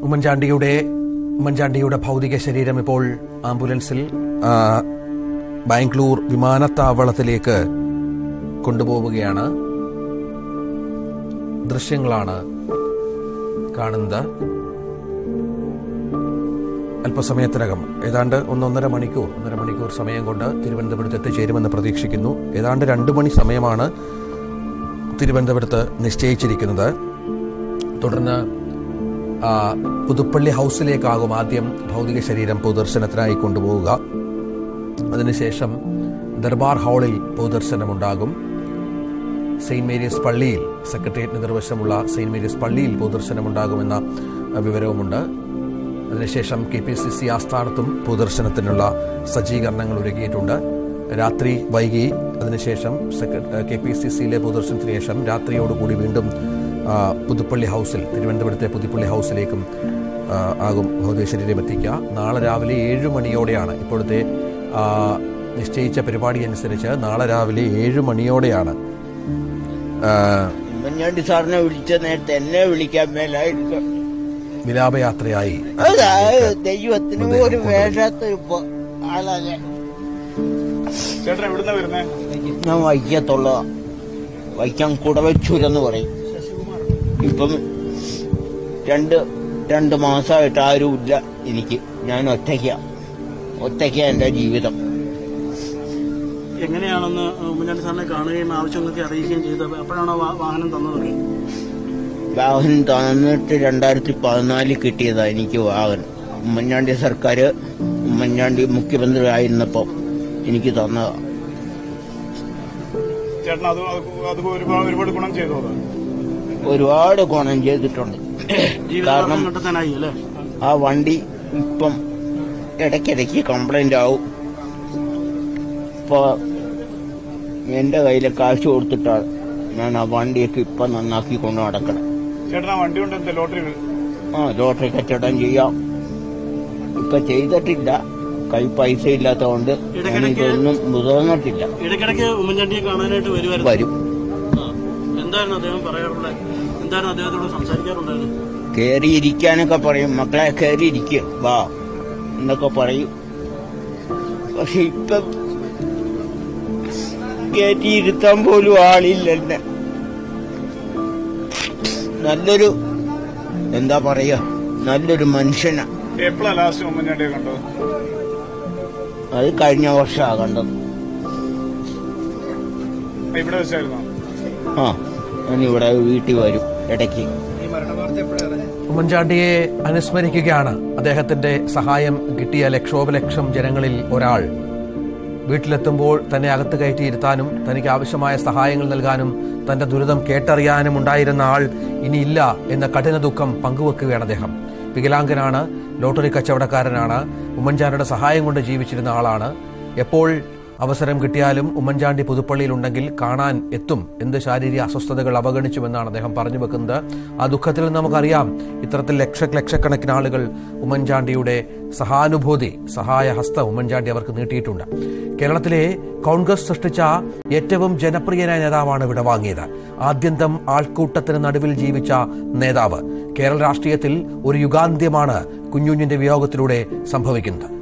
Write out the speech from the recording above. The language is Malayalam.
ഉമ്മൻചാണ്ടിയുടെ ഉമ്മൻചാണ്ടിയുടെ ഭൗതിക ശരീരം ഇപ്പോൾ ആംബുലൻസിൽ ആ, ബാംഗ്ലൂർ വിമാനത്താവളത്തിലേക്ക് കൊണ്ടുപോവുകയാണ് ദൃശ്യങ്ങളാണ് കാണുന്നത് അല്പസമയത്തിനകം ഏതാണ്ട് ഒന്നൊന്നര മണിക്കൂർ ഒന്നര മണിക്കൂർ സമയം കൊണ്ട് തിരുവനന്തപുരത്ത് എത്തിച്ചേരുമെന്ന് പ്രതീക്ഷിക്കുന്നു ഏതാണ്ട് രണ്ടു മണി സമയമാണ് തിരുവനന്തപുരത്ത് നിശ്ചയിച്ചിരിക്കുന്നത് തുടർന്ന് ആ, പുതുപ്പള്ളി ഹൗസിലേക്കാകും ആദ്യം ഭൗതിക ശരീരം പൊതുദർശനത്തിനായി കൊണ്ടുപോവുക അതിനുശേഷം ദർബാർ ഹാളിൽ പൊതുദർശനമുണ്ടാകും സെയിന്റ് മേരീസ് പള്ളിയിൽ സെക്രട്ടേറിയറ്റിന് നിർവശമുള്ള സെയിന്റ് മേരീസ് പള്ളിയിൽ പൊതുദർശനമുണ്ടാകുമെന്ന അഹ്, വിവരവുമുണ്ട് അതിനുശേഷം കെ പി സി സി ആസ്ഥാനത്തും പൊതുദർശനത്തിനുള്ള സജ്ജീകരണങ്ങൾ ഒരുക്കിയിട്ടുണ്ട് രാത്രി വൈകി അതിനുശേഷം സെക്ര- കെ പി സി സിയിലെ പൊതുദർശനത്തിന് ശേഷം രാത്രിയോടുകൂടി വീണ്ടും ആ, പുതുപ്പള്ളി ഹൗസിൽ തിരുവനന്തപുരത്തെ പുതുപ്പള്ളി ഹൗസിലേക്കും ആ, ആകും ഭൗതിക ശരീരം എത്തിക്കുക നാളെ രാവിലെ ഏഴ് മണിയോടെയാണ് ഇപ്പോഴത്തെ ആ, നിശ്ചയിച്ച പരിപാടി അനുസരിച്ച് നാളെ രാവിലെ ഏഴ് മണിയോടെയാണ് ആ, ഉമ്മൻചാണ്ടി സാറിനെ വിളിച്ച നേരത്തെ എന്നെ വിളിക്കാൻ മേലായിരുന്നു വിലാപയാത്രയായി അതാ ദൈവത്തിന് ഒരു വേണ്ടാത്ത ഇപ്പൊ ആളാ ഞാൻ ചേട്ടൻ എവിടുന്ന വരുന്നേ ഞാൻ വൈക്കത്തുള്ള വൈക്കം കുടവച്ചൂരെന്ന് പറയും ഇപ്പം രണ്ട് രണ്ട് മാസമായിട്ട് ആരും ഇല്ല എനിക്ക് ഞാൻ ഒറ്റയ്ക്ക ഒറ്റയ്ക്ക എന്റെ ജീവിതം എങ്ങനെയാണെന്ന് ഉമ്മൻചാണ്ടി സാറിനെ കാണുകയും ആവശ്യങ്ങളൊക്കെ അറിയിക്കുകയും ചെയ്തത് അപ്പോഴാണോ വാ- വാഹനം തന്നതൊക്കെ വാഹനം തന്നിട്ട് രണ്ടായിരത്തി പതിനാലിൽ കിട്ടിയതാ എനിക്ക് വാഹനം ഉമ്മൻചാണ്ടി സർക്കാർ ഉമ്മൻചാണ്ടി മുഖ്യമന്ത്രി ആയിരുന്നപ്പം എനിക്ക് തന്നതാ ചേട്ടൻ അത് അത് ഒരുപാട് ഒരുപാട് ഗുണം ചെയ്തു അത് ഒരുപാട് ഗുണം ചെയ്തിട്ടുണ്ട് ജീവിതമാർഗം കാരണം കണ്ടെത്താനായി അല്ലേ ആ വണ്ടി ഇപ്പം ഇടയ്ക്കിടയ്ക്ക് കംപ്ലൈന്റ് ആവും ഇപ്പൊ എന്റെ കയ്യിലെ കാശ് കൊടുത്തിട്ടാണ് ഞാൻ ആ വണ്ടിയൊക്കെ ഇപ്പം നന്നാക്കി കൊണ്ട് നടക്കണം ചേട്ടൻ ആ വണ്ടി കൊണ്ട് എന്താ ലോട്ടറി ആ ലോട്ടറി കച്ചവടം ചെയ്യാം ഇപ്പൊ ചെയ്തിട്ടില്ല കൈ പൈസ ഇല്ലാത്തതുകൊണ്ട് ഞാൻ ഇടയ്ക്കിടയ്ക്ക് ഇതൊന്നും മുതിർന്നിട്ടില്ല ഇടയ്ക്കിടയ്ക്ക് ഉമ്മൻചാണ്ടിയെ കാണാനായിട്ട് വരുമായിരുന്നു വരും ആ. എന്തായിരുന്നു അദ്ദേഹം പറയാറുള്ളത് എന്തായിരുന്നു അദ്ദേഹത്തോട് സംസാരിക്കാറുണ്ടായിരുന്നു കയറിയിരിക്കാനൊക്കെ പറയും മക്കളെ കയറിയിരിക്കുക വാ എന്നൊക്കെ പറയും പക്ഷെ ഇപ്പൊ കയറ്റിയിരുത്താൻ പോലും ആളില്ല എന്നെ നല്ലൊരു എന്താ പറയാ നല്ലൊരു മനുഷ്യനാ എപ്പോഴാ ലാസ്റ്റ് ഉമ്മൻചാണ്ടിയെ കണ്ടത് അത് കഴിഞ്ഞ വർഷമാ കണ്ടത് ഇവിടെ വെച്ചായിരുന്നോ ആ ഞാൻ ഇവിടെ വീട്ടിൽ വരും ഇടയ്ക്ക് ഉമ്മൻചാണ്ടിയെ അനുസ്മരിക്കുകയാണ് അദ്ദേഹത്തിന്റെ സഹായം കിട്ടിയ ലക്ഷോപലക്ഷം ജനങ്ങളിൽ ഒരാൾ വീട്ടിലെത്തുമ്പോൾ തന്നെ അകത്ത് കയറ്റിയിരുത്താനും തനിക്ക് ആവശ്യമായ സഹായങ്ങൾ നൽകാനും തന്റെ ദുരിതം കേട്ടറിയാനും ഉണ്ടായിരുന്ന ആൾ ഇനിയില്ല എന്ന കഠിന ദുഃഖം പങ്കുവെക്കുകയാണ് അദ്ദേഹം വികലാംഗനാണ് ലോട്ടറി കച്ചവടക്കാരനാണ് ഉമ്മൻചാണ്ടിയുടെ സഹായം കൊണ്ട് ജീവിച്ചിരുന്ന ആളാണ് എപ്പോൾ അവസരം കിട്ടിയാലും ഉമ്മൻചാണ്ടി പുതുപ്പള്ളിയിലുണ്ടെങ്കിൽ കാണാൻ എത്തും എന്ത് ശാരീരിക അസ്വസ്ഥതകൾ അവഗണിച്ചുമെന്നാണ് അദ്ദേഹം പറഞ്ഞു വെക്കുന്നത് ആ ദുഃഖത്തിൽ നിന്ന് നമുക്കറിയാം ഇത്തരത്തിൽ ലക്ഷ ലക്ഷക്കണക്കിന് ആളുകൾ ഉമ്മൻചാണ്ടിയുടെ സഹാനുഭൂതി സഹായ ഹസ്തം ഉമ്മൻചാണ്ടി അവർക്ക് നീട്ടിയിട്ടുണ്ട് കേരളത്തിലെ കോൺഗ്രസ് സൃഷ്ടിച്ച ഏറ്റവും ജനപ്രിയനായ നേതാവാണ് ഇവിടെ വാങ്ങിയത് ആദ്യന്തം ആൾക്കൂട്ടത്തിന് നടുവിൽ ജീവിച്ച നേതാവ് കേരള രാഷ്ട്രീയത്തിൽ ഒരു യുഗാന്ത്യമാണ് കുഞ്ഞുഞ്ഞിന്റെ വിയോഗത്തിലൂടെ സംഭവിക്കുന്നത്